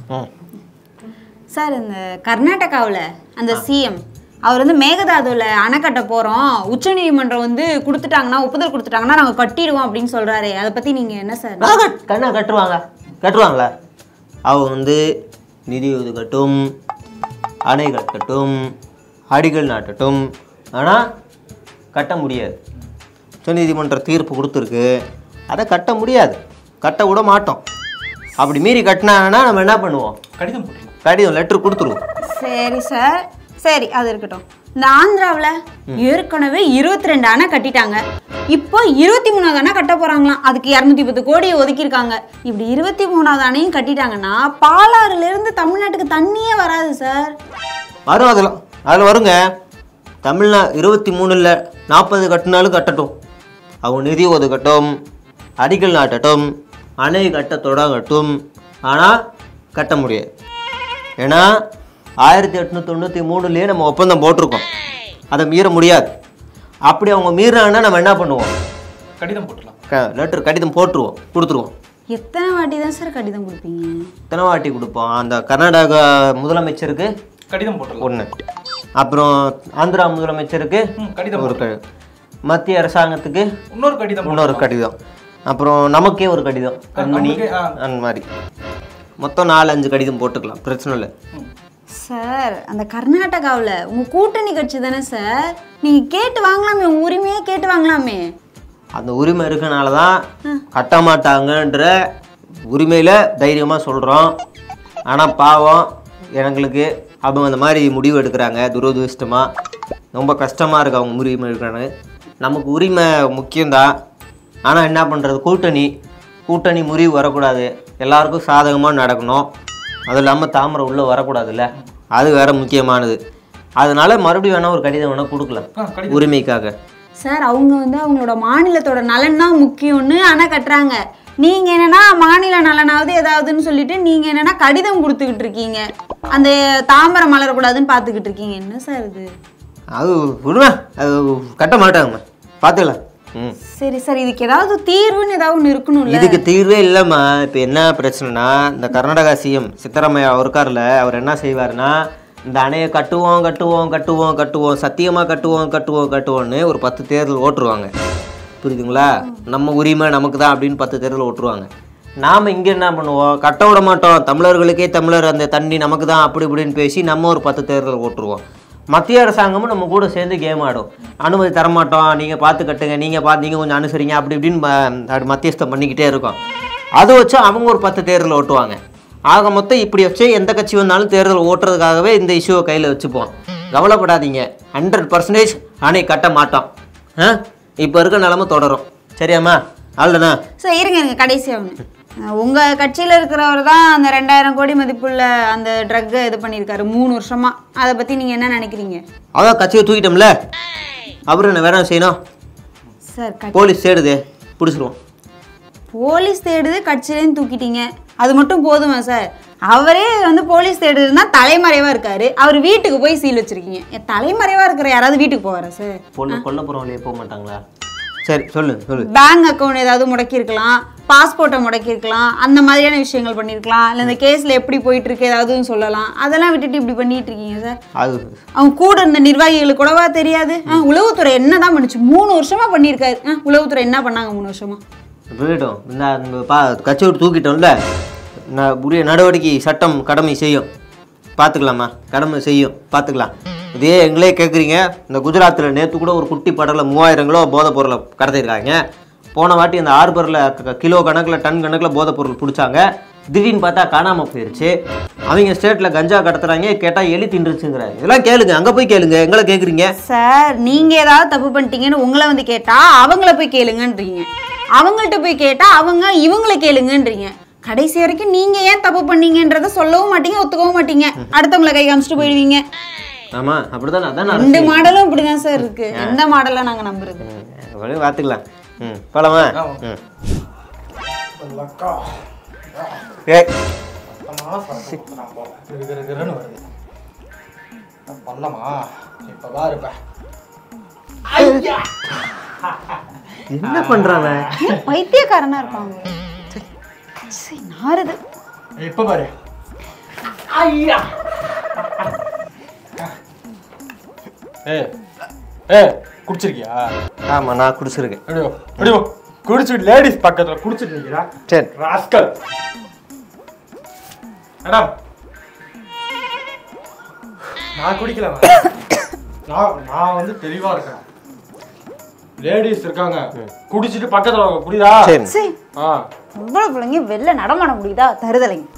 ம் சார் இந்த கர்நாடகாவில் அந்த சிஎம் அவர் வந்து மேகதாதுவில் அணை கட்ட போகிறோம் உச்சநீதிமன்றம் வந்து கொடுத்துட்டாங்கன்னா ஒப்புதல் கொடுத்துட்டாங்கன்னா நாங்கள் கட்டிடுவோம் அப்படின்னு சொல்கிறாரு அதை பற்றி நீங்கள் என்ன சார் நான் கட் கண்ணா கட்டுவாங்க கட்டுவாங்களா அவங்க வந்து நிதி ஒதுக்கட்டும் அணை கட்டட்டும் அடிகள் நாட்டட்டும் ஆனால் கட்ட முடியாது உச்சநீதிமன்ற தீர்ப்பு கொடுத்துருக்கு அதை கட்ட முடியாது கட்ட விட மாட்டோம் அப்படி மீறி கட்டினாங்கன்னா நம்ம என்ன பண்ணுவோம் கடிதம் போட்டுருலாம் கடிதம் லெட்ரு கொடுத்துருவோம் சரி சார் சரி அது இருக்கட்டும் இந்த ஆந்திராவில் ஏற்கனவே இருபத்தி ரெண்டு அணை கட்டிட்டாங்க இப்போ இருபத்தி மூணாவது அணை கட்ட போகிறாங்களாம் அதுக்கு இரநூத்தி பத்து கோடி ஒதுக்கியிருக்காங்க இப்படி இருபத்தி மூணாவது அணையும் கட்டிட்டாங்கன்னா பாலாறுலேருந்து தமிழ்நாட்டுக்கு தண்ணியே வராது சார் வரும் அதில் அதில் வருங்க தமிழ்நா இருபத்தி மூணில் நாற்பது கட்டினாலும் கட்டட்டும் அவங்க நிதி ஒதுக்கட்டும் அடிக்கல் நாட்டட்டும் அணை கட்ட தொடங்கட்டும் ஆனால் கட்ட முடியாது ஏன்னா ஆயிரத்தி எட்நூற்றி தொண்ணூற்றி மூணுலேயே நம்ம ஒப்பந்தம் போட்டிருக்கோம் அதை மீற முடியாது அப்படி அவங்க மீறினாங்கன்னா நம்ம என்ன பண்ணுவோம் கடிதம் போட்டுடலாம் க லெட்டர் கடிதம் போட்டுருவோம் கொடுத்துருவோம் எத்தனை வாட்டி தான் சார் கடிதம் கொடுப்பீங்க எத்தனை வாட்டி கொடுப்போம் அந்த கர்நாடகா முதலமைச்சருக்கு கடிதம் போட்டுடலாம் ஒன்று அப்புறம் ஆந்திரா முதலமைச்சருக்கு ம், கடிதம் ஒரு கடிதம் மத்திய அரசாங்கத்துக்கு இன்னொரு கடிதம் இன்னொரு கடிதம் அப்புறம் நமக்கே ஒரு கடிதம் கண்மணி நமக்கே, ஆ. அந்த மாதிரி மொத்தம் நாலு அஞ்சு கடிதம் போட்டுக்கலாம் பிரச்சனை இல்லை ம். சார் அந்த கர்நாடகாவில் உங்கள் கூட்டணி கட்சி தானே சார் நீங்கள் கேட்டு வாங்கலாமே உங்கள் உரிமையே கேட்டு வாங்கலாமே அந்த உரிமை இருக்கனால தான் கட்ட மாட்டாங்கன்ற உரிமையில் தைரியமாக சொல்கிறோம் ஆனால் பாவம் எங்களுக்கு அவங்க அந்த மாதிரி முடிவு எடுக்கிறாங்க துரதிருஷ்டமாக ரொம்ப கஷ்டமாக இருக்குது அவங்க உரிமை எடுக்கிறாங்க நமக்கு உரிமை முக்கியம்தான் ஆனால் என்ன பண்ணுறது கூட்டணி கூட்டணி முறிவு வரக்கூடாது எல்லாருக்கும் சாதகமாக நடக்கணும் அது இல்லாமல் தாமரை உள்ளே வரக்கூடாதுல்ல அது வேற முக்கியமானது அதனால மறுபடியும் வேணால் ஒரு கடிதம் வேணால் கொடுக்கலாம் ஆ, கடிதம் உரிமைக்காக சார் அவங்க வந்து அவங்களோட மாநிலத்தோட நலன் தான் முக்கியம்னு அணை கட்டுறாங்க நீங்கள் என்னன்னா மாநில நலனாவது ஏதாவதுன்னு சொல்லிட்டு நீங்கள் என்னன்னா கடிதம் கொடுத்துக்கிட்டு இருக்கீங்க அந்த தாமரை மலரக்கூடாதுன்னு பார்த்துக்கிட்டு இருக்கீங்க என்ன சார் இது அது விடுவேன் அது கட்ட மாட்டாங்கம்மா பார்த்துக்கலாம் ம் சரி சார் இதுக்கு ஏதாவது தீர்வுன்னு ஏதாவது ஒன்று இருக்கணும்ல இதுக்கு தீர்வே இல்லைம்மா இப்போ என்ன பிரச்சனைனா இந்த கர்நாடகா சிஎம் சித்தராமையா இருக்கார்ல அவர் என்ன செய்வாருன்னா இந்த அணையை கட்டுவோம் கட்டுவோம் கட்டுவோம் கட்டுவோம் சத்தியமாக கட்டுவோம் கட்டுவோம் கட்டுவோம்னு ஒரு பத்து தேர்தல் ஓட்டுருவாங்க புரியுதுங்களா நம்ம உரிமை நமக்கு தான் அப்படின்னு பத்து தேர்தல் ஓட்டுருவாங்க நாம் இங்கே என்ன பண்ணுவோம் கட்ட விட மாட்டோம் தமிழர்களுக்கே தமிழர் அந்த தண்ணி நமக்கு தான் அப்படி இப்படின்னு பேசி நம்ம ஒரு பத்து தேர்தல் ஓட்டுருவோம் மத்திய அரசாங்கமும் நம்ம கூட சேர்ந்து கேம் ஆடும் அனுமதி தரமாட்டோம் நீங்கள் பார்த்து கட்டுங்க நீங்கள் பார்த்து நீங்கள் கொஞ்சம் அனுசரிங்க அப்படி இப்படின்னு ம- அப்படி மத்தியஸ்தம் பண்ணிக்கிட்டே இருக்கோம் அதை வச்சு அவங்க ஒரு பத்து தேர்தல் ஓட்டுவாங்க ஆக மொத்தம் இப்படி வச்சு எந்த கட்சி வந்தாலும் தேர்தல் ஓட்டுறதுக்காகவே இந்த இஷ்யூவை கையில் வச்சுப்போம் கவலைப்படாதீங்க ஹண்ட்ரட் பர்சன்டேஜ் அணை கட்ட மாட்டோம் ஆ இப்போ இருக்க நிலமை தொடரும் சரியாம்மா அவ்வளோண்ணா சார் இருங்க இருங்க கடைசியாக ஒன்று உங்கள் கட்சியில் இருக்கிறவர் தான் அந்த ரெண்டாயிரம் கோடி மதிப்புள்ள அந்த ட்ரக்கை இது பண்ணியிருக்காரு மூணு வருஷமா அதை பற்றி நீங்கள் என்ன நினைக்கிறீங்க அதான் கட்சியை தூக்கிட்டோம்ல அப்புறம் என்ன வேற என்ன செய்யணும் சார் கட்சி போலீஸ் தேடுது பிடிச்சிருவோம் போலீஸ் தேடுது கட்சியிலேருந்து தூக்கிட்டீங்க அது மட்டும் போதுமா சார் அவரே வந்து போலீஸ் தேடுதுன்னா தலைமறைவாக இருக்காரு அவர் வீட்டுக்கு போய் சீல் வச்சிருக்கீங்க என் தலைமறைவாக இருக்கிற யாராவது வீட்டுக்கு போவாரா சார் பொண்ணு கொல்ல போகிறவங்களே போக மாட்டாங்களா சரி சொல்லு சொல்லு பேங்க் அக்கௌண்ட் ஏதாவது முடக்கியிருக்கலாம் பாஸ்போர்ட்டை முடக்கியிருக்கலாம் அந்த மாதிரியான விஷயங்கள் பண்ணியிருக்கலாம் இல்லை இந்த கேஸில் எப்படி போயிட்டு இருக்கு ஏதாவது சொல்லலாம் அதெல்லாம் விட்டுட்டு இப்படி பண்ணிட்டு இருக்கீங்க சார் அது அவங்க கூட இருந்த நிர்வாகிகளுக்கு கூடவா தெரியாது ஆ, உளவுத்துறை என்ன தான் பண்ணுச்சு மூணு வருஷமா பண்ணியிருக்காரு ஆ, உளவுத்துறை என்ன பண்ணாங்க மூணு வருஷமா போயிட்டோம் இந்த இந்த பா கட்சியை விட்டு தூக்கிட்டோம்ல நான் உரிய நடவடிக்கை சட்டம் கடமை செய்யும் பார்த்துக்கலாமா கடமை செய்யும் பார்த்துக்கலாம் இதே எங்களே கேட்குறீங்க இந்த குஜராத்தில் நேற்று கூட ஒரு குட்டி படலில் மூவாயிரம் கிலோ போதைப் பொருளை கடத்திருக்காங்க போன வாட்டி அந்த ஆறு பொருளில் கிலோ கணக்கில் டன் கணக்கில் போதைப் பொருள் பிடிச்சாங்க திடீர்னு பார்த்தா காணாமல் போயிடுச்சு அவங்க ஸ்டேட்டில் கஞ்சா கடத்துறாங்க கேட்டால் எலி தின்றுச்சுங்கிறாங்க இதெல்லாம் கேளுங்க அங்கே போய் கேளுங்க எங்களை கேட்குறீங்க சார் நீங்க ஏதாவது தப்பு பண்ணிட்டீங்கன்னு உங்களை வந்து கேட்டா அவங்கள போய் கேளுங்கன்றீங்க அவங்கள்ட்ட போய் கேட்டா அவங்க இவங்கள கேளுங்கன்றீங்க கடைசி வரைக்கும் நீங்க ஏன் தப்பு பண்ணீங்கன்றத சொல்லவும் மாட்டீங்க ஒத்துக்கவும் மாட்டீங்க அடுத்தவங்களை கை காமிச்சிட்டு போயிடுவீங்க ஆமாம் அப்படி தான் அதான் நான் ரெண்டு மாடலும் இப்படிதான் சார் இருக்கு எந்த மாடலை நாங்க நம்புறது அப்படியே பார்த்துக்கலாம் ம் போலாமா ம் ஏய் கிருகிருகிருன்னு வருது நான் பண்ணலாமா இப்போ தான் இருப்பேன் என்ன பண்றானே ஏன் பைத்தியக்காரனா இருப்பாங்க சரி நாருது இப்போ பாரு ஐயா ஏ ஏ குடிச்சிருக்கியா ஆமாம் நான் குடிச்சிருக்கேன் அப்படியோ அப்படியோ குடிச்சிட்டு லேடிஸ் பக்கத்துல குடிச்சிட்டு இருக்கீங்களா சரி ராஸ்கல் மேடம் நான் குடிக்கல madam. நான் நான் வந்து தெளிவா இருக்கேன் லேடிஸ் இருக்காங்க குடிச்சிட்டு பக்கத்துல வாங்க புரியுதா சரி சரி ஆ இவ்வளவு பிள்ளைங்க வெளில நடமாட முடியுதா தருதலைங்க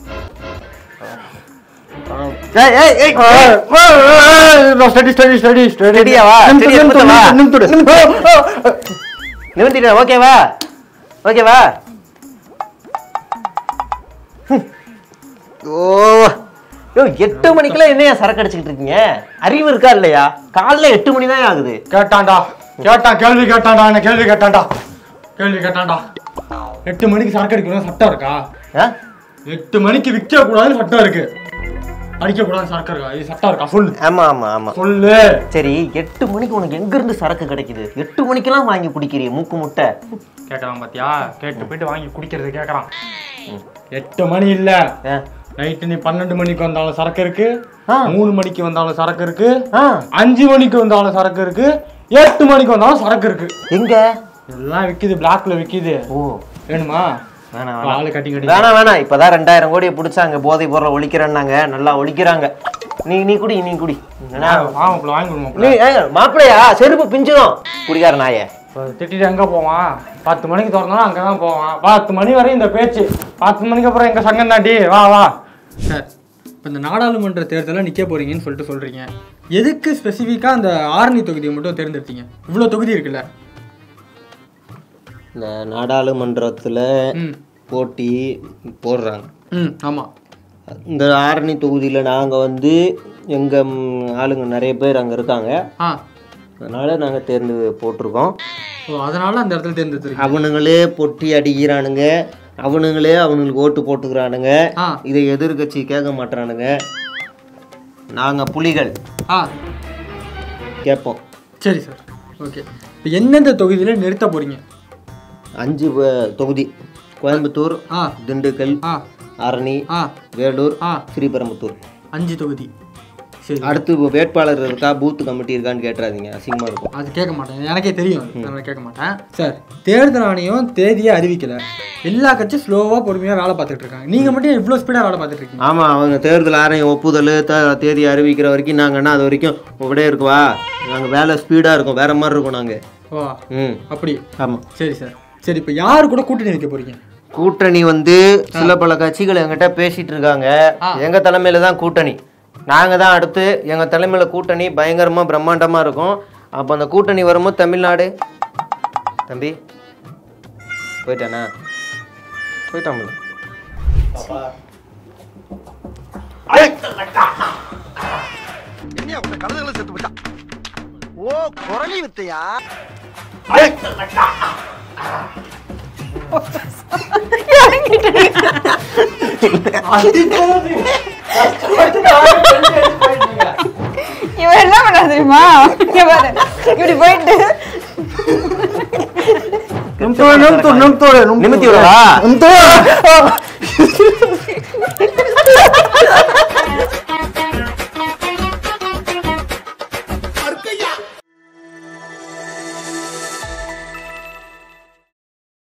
ஏய் ஏய் ஏய் ஸ்டடி ஸ்டடி ஸ்டடி ஸ்டடியாவா? ஸ்டடி எடுத்துட்டு வா. நிமித்திட்டேன் ஓகேவா ஓகேவா ஹம். ஓ யோ எட்டு மணிக்கெல்லாம் என்னையா சரக்கு அடிச்சுக்கிட்டு இருக்கீங்க அறிவு இருக்கா இல்லையா காலைல எட்டு மணி தான் ஆகுது கேட்டான்டா கேட்டான் கேள்வி கேட்டான்டா என்ன கேள்வி கேட்டான்டா கேள்வி கேட்டான்டா எட்டு மணிக்கு சரக்கு அடிக்கணும் சட்டம் இருக்கா ஆ? எட்டு மணிக்கு விற்க கூடாதுன்னு சட்டம் இருக்கு அடிக்க கூடாதுன்னு சரக்கு இருக்கா இது சட்டம் இருக்கா சொல்லு ஆமா ஆமா ஆமா சொல்லு சரி எட்டு மணிக்கு உனக்கு எங்க இருந்து சரக்கு கிடைக்குது எட்டு மணிக்கெல்லாம் வாங்கி குடிக்கிறிய மூக்கு முட்டை கேட்கறான் பாத்தியா கேட்டு போயிட்டு வாங்கி குடிக்கிறது கேட்கறான் எட்டு மணி இல்ல ஆ. நைட்டு நீ பன்னெண்டு மணிக்கு வந்தாலும் சரக்கு இருக்கு ஆ. மூணு மணிக்கு வந்தாலும் சரக்கு இருக்கு ஆ அஞ்சு மணிக்கு வந்தாலும் சரக்கு இருக்கு எட்டு மணிக்கு வந்தாலும் சரக்கு இருக்கு எங்க எல்லாம் விக்குது பிளாக்ல விக்குது ஓ வேணுமா வேணாம் வேணாம் ஆளு கட்டி கட்டி வேணாம் வேணாம் இப்பதான் ரெண்டாயிரம் கோடியை பிடிச்சாங்க போதை பொருளை ஒழிக்கிறேன்னாங்க நல்லா ஒழிக்கிறாங்க நீ நீ குடி நீ குடி என்ன? வாங்க வாங்கி கொடுமா நீ ஏய், மாப்பிள்ளையா செருப்பு பிஞ்சிடும் குடிக்கார நாயே திட்டிட்டு எங்க போவான் பத்து மணிக்கு திறந்தாலும் அங்கே தான் போவான் பத்து மணி வரை இந்த பேச்சு பத்து மணிக்கு அப்புறம் எங்க சங்கம் தாண்டி வா வா சார் இப்போ இந்த நாடாளுமன்ற தேர்தலில் நிற்க போறீங்கன்னு சொல்லிட்டு சொல்றீங்க எதுக்கு ஸ்பெசிஃபிக்காக அந்த ஆரணி தொகுதியை மட்டும் தேர்ந்தெடுத்தீங்க இவ்வளோ தொகுதி இருக்குல்ல இந்த நாடாளுமன்றத்துல ம் போட்டி போடுறாங்க ம் ஆமாம் இந்த ஆரணி தொகுதியில நாங்க வந்து எங்க ம், ஆளுங்க நிறைய பேர் அங்க இருக்காங்க ஆ அதனால நாங்க தேர்ந்து போட்டிருக்கோம் ஓ அதனால அந்த இடத்துல தேர்ந்தெடுத்துருக்கீங்க அவனுங்களே பொட்டி அடிக்கிறானுங்க அவனுங்களே அவனுங்களுக்கு ஓட்டு போட்டுக்கிறானுங்க ஆ இதை எதிர்கட்சி கேட்க மாட்டானுங்க நாங்க புலிகள் ஆ கேட்போம் சரி சார் ஓகே இப்போ எந்தெந்த தொகுதியில் நிறுத்த போறீங்க அஞ்சு வ- தொகுதி கோயம்புத்தூர் ஆ திண்டுக்கல் ஆ ஆரணி ஆ வேலூர் ஆ ஸ்ரீபெரும்புத்தூர் அஞ்சு தொகுதி சரி அடுத்து வேட்பாளர் இருக்கா பூத் கமிட்டி இருக்கான்னு கேட்டுறாதீங்க அசிங்கமா இருக்கும் அது கேட்க மாட்டேன் எனக்கே தெரியும் அதனால கேட்க மாட்டேன் சார் தேர்தல் ஆணையம் தேதியை அறிவிக்கல எல்லா கட்சியும் ஸ்லோவாக பொறுமையாக வேலை பார்த்துட்டு இருக்காங்க நீங்கள் மட்டும் இவ்வளோ ஸ்பீடாக வேலை பார்த்துட்டு இருக்கீங்க ஆமா அவங்க தேர்தல் ஆணையம் ஒப்புதல் த- தேதி அறிவிக்கிற வரைக்கும் நாங்கன்னா அது வரைக்கும் அப்படியே இருக்குவா நாங்க வேலை ஸ்பீடா இருக்கும் வேற மாதிரி இருக்கும் நாங்க ஓ ம் அப்படி ஆமா சரி சார் சரி இப்போ யார் கூட கூட்டணி வைக்க போறீங்க கூட்டணி வந்து சில பல கட்சிகள் எங்கிட்ட பேசிட்டு இருக்காங்க ஆ. எங்க தலைமையில தான் கூட்டணி நாங்க தான் அடுத்து எங்க தலைமையில கூட்டணி பயங்கரமா பிரம்மாண்டமா இருக்கும் அப்ப அந்த கூட்டணி வரும்போது தமிழ்நாடு தம்பி போயிட்டானா போயிட்டான் என்ன உங்க கழுதுகளை செத்து போச்சா ஓ குரலி வித்தையா இவன் என்ன பண்ணா தெரியுமா இங்க பாரு. இப்படி போயிட்டு நிமித்தி விடவா